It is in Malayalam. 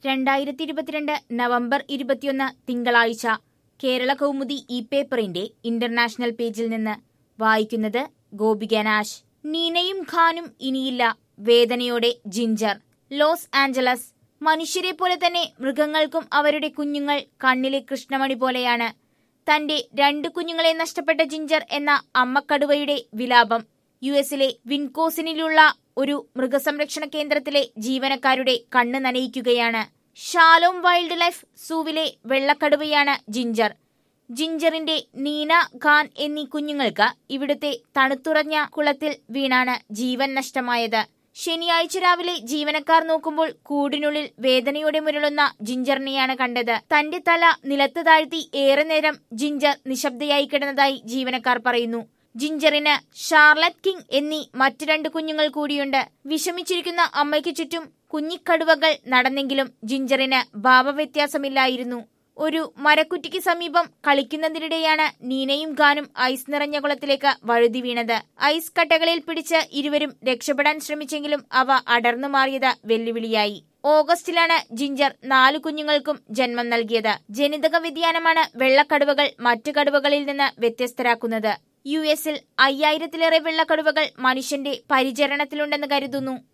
രണ്ടായിരത്തി ഇരുപത്തിരണ്ട് നവംബർ ഇരുപത്തിയൊന്ന് തിങ്കളാഴ്ച കേരള കൗമുദി ഇ പേപ്പറിന്റെ ഇന്റർനാഷണൽ പേജിൽ നിന്ന് വായിക്കുന്നത് ഗോപിക നാശ് നീനയും ഖാനും ഇനിയില്ല വേദനയോടെ ജിഞ്ചർ ലോസ് ആഞ്ചലസ് മനുഷ്യരെ പോലെ തന്നെ മൃഗങ്ങൾക്കും അവരുടെ കുഞ്ഞുങ്ങൾ കണ്ണിലെ കൃഷ്ണമണി പോലെയാണ് തന്റെ രണ്ട് കുഞ്ഞുങ്ങളെ നഷ്ടപ്പെട്ട ജിഞ്ചർ എന്ന അമ്മക്കടുവയുടെ വിലാപം യു എസിലെ വിൻകോസിനിലുള്ള ഒരു മൃഗസംരക്ഷണ കേന്ദ്രത്തിലെ ജീവനക്കാരുടെ കണ്ണ് നനയിക്കുകയാണ് ഷാലോം വൈൽഡ് ലൈഫ് സൂവിലെ വെള്ളക്കടുവയാണ് ജിഞ്ചർ ജിഞ്ചറിന്റെ നീന ഖാൻ എന്നീ കുഞ്ഞുങ്ങൾക്ക് ഇവിടുത്തെ തണുത്തുറഞ്ഞ കുളത്തിൽ വീണാണ് ജീവൻ നഷ്ടമായത് ശനിയാഴ്ച രാവിലെ ജീവനക്കാർ നോക്കുമ്പോൾ കൂടിനുള്ളിൽ വേദനയോടെ മുരളുന്ന ജിഞ്ചറിനെയാണ് കണ്ടത് തന്റെ തല നിലത്ത് താഴ്ത്തി ഏറെ നേരം ജിഞ്ചർ നിശബ്ദയായി കിടന്നതായി ജീവനക്കാർ പറയുന്നു ജിഞ്ചറിന് ഷാർലറ്റ് കിങ് എന്നീ മറ്റു രണ്ട് കുഞ്ഞുങ്ങൾ കൂടിയുണ്ട് വിഷമിച്ചിരിക്കുന്ന അമ്മയ്ക്ക് ചുറ്റും കുഞ്ഞിക്കടുവകൾ നടന്നെങ്കിലും ജിഞ്ചറിന് ഭാവവ്യത്യാസമില്ലായിരുന്നു ഒരു മരക്കുറ്റിക്ക് സമീപം കളിക്കുന്നതിനിടെയാണ് നീനയും ഖാനും ഐസ് നിറഞ്ഞ കുളത്തിലേക്ക് വഴുതി വീണത് ഐസ് കട്ടകളിൽ പിടിച്ച് ഇരുവരും രക്ഷപ്പെടാൻ ശ്രമിച്ചെങ്കിലും അവ അടർന്നു മാറിയത് വെല്ലുവിളിയായി ഓഗസ്റ്റിലാണ് ജിഞ്ചർ നാലു കുഞ്ഞുങ്ങൾക്കും ജന്മം നൽകിയത് ജനിതക വ്യതിയാനമാണ് വെള്ളക്കടുവകൾ മറ്റു കടുവകളിൽ നിന്ന് വ്യത്യസ്തരാക്കുന്നത് യു എസിൽ അയ്യായിരത്തിലേറെ വെള്ളക്കടുവകൾ മനുഷ്യന്റെ പരിചരണത്തിലുണ്ടെന്ന് കരുതുന്നു